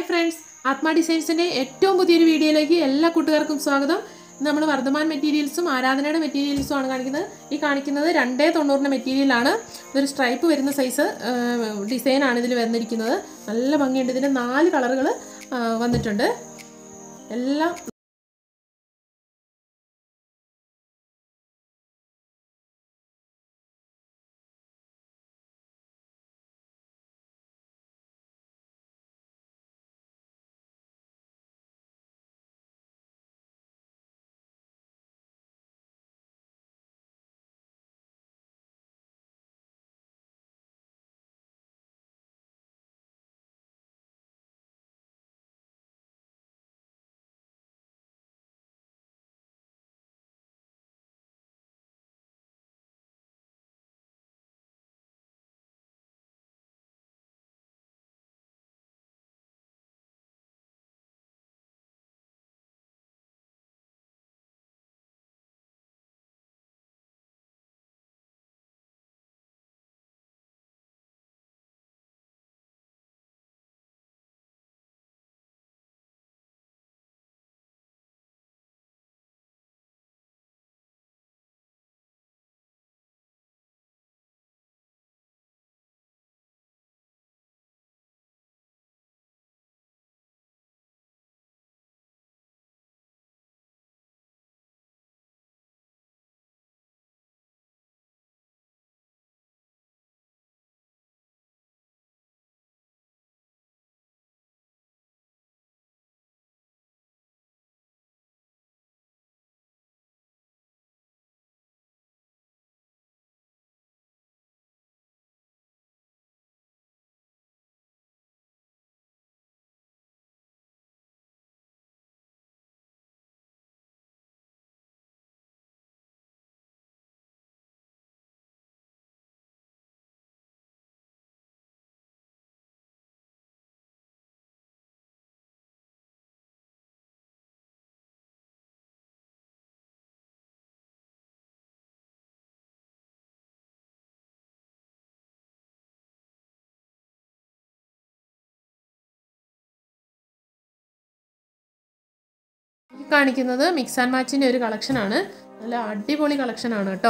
friends ആത്മ ഡിസൈൻസിൻ്റെ ഏറ്റവും പുതിയൊരു വീഡിയോയിലേക്ക് എല്ലാ കൂട്ടുകാർക്കും സ്വാഗതം നമ്മൾ വർദ്ധമാൻ മെറ്റീരിയൽസും ആരാധനയുടെ മെറ്റീരിയൽസും ആണ് കാണിക്കുന്നത് ഈ കാണിക്കുന്നത് രണ്ടേ തൊണ്ണൂറിൻ്റെ മെറ്റീരിയലാണ് ഇതൊരു സ്ട്രൈപ്പ് വരുന്ന സൈസ് ഡിസൈനാണ് ഇതിൽ വന്നിരിക്കുന്നത് നല്ല ഭംഗിയുണ്ട് ഇതിൻ്റെ നാല് കളറുകൾ വന്നിട്ടുണ്ട് എല്ലാം ഈ കാണിക്കുന്നത് മിക്സ് ആൻഡ് മാച്ചിൻ്റെ ഒരു കളക്ഷനാണ് നല്ല അടിപൊളി കളക്ഷനാണ് കേട്ടോ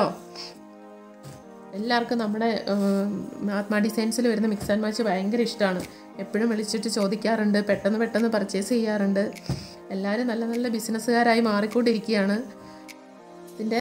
എല്ലാവർക്കും നമ്മുടെ ആത്മാ ഡിസൈൻസിൽ വരുന്ന മിക്സ് ആൻഡ് മാച്ച് ഭയങ്കര ഇഷ്ടമാണ് എപ്പോഴും വിളിച്ചിട്ട് ചോദിക്കാറുണ്ട് പെട്ടെന്ന് പെട്ടെന്ന് പർച്ചേസ് ചെയ്യാറുണ്ട് എല്ലാവരും നല്ല നല്ല ബിസിനസ്സുകാരായി മാറിക്കൊണ്ടിരിക്കുകയാണ് ഇതിൻ്റെ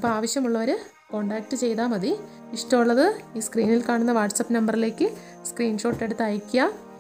അപ്പോൾ ആവശ്യമുള്ളവർ കോൺടാക്റ്റ് ചെയ്താൽ മതി ഇഷ്ടമുള്ളത് ഈ സ്ക്രീനിൽ കാണുന്ന വാട്സപ്പ് നമ്പറിലേക്ക് സ്ക്രീൻഷോട്ട് എടുത്ത് അയയ്ക്കുക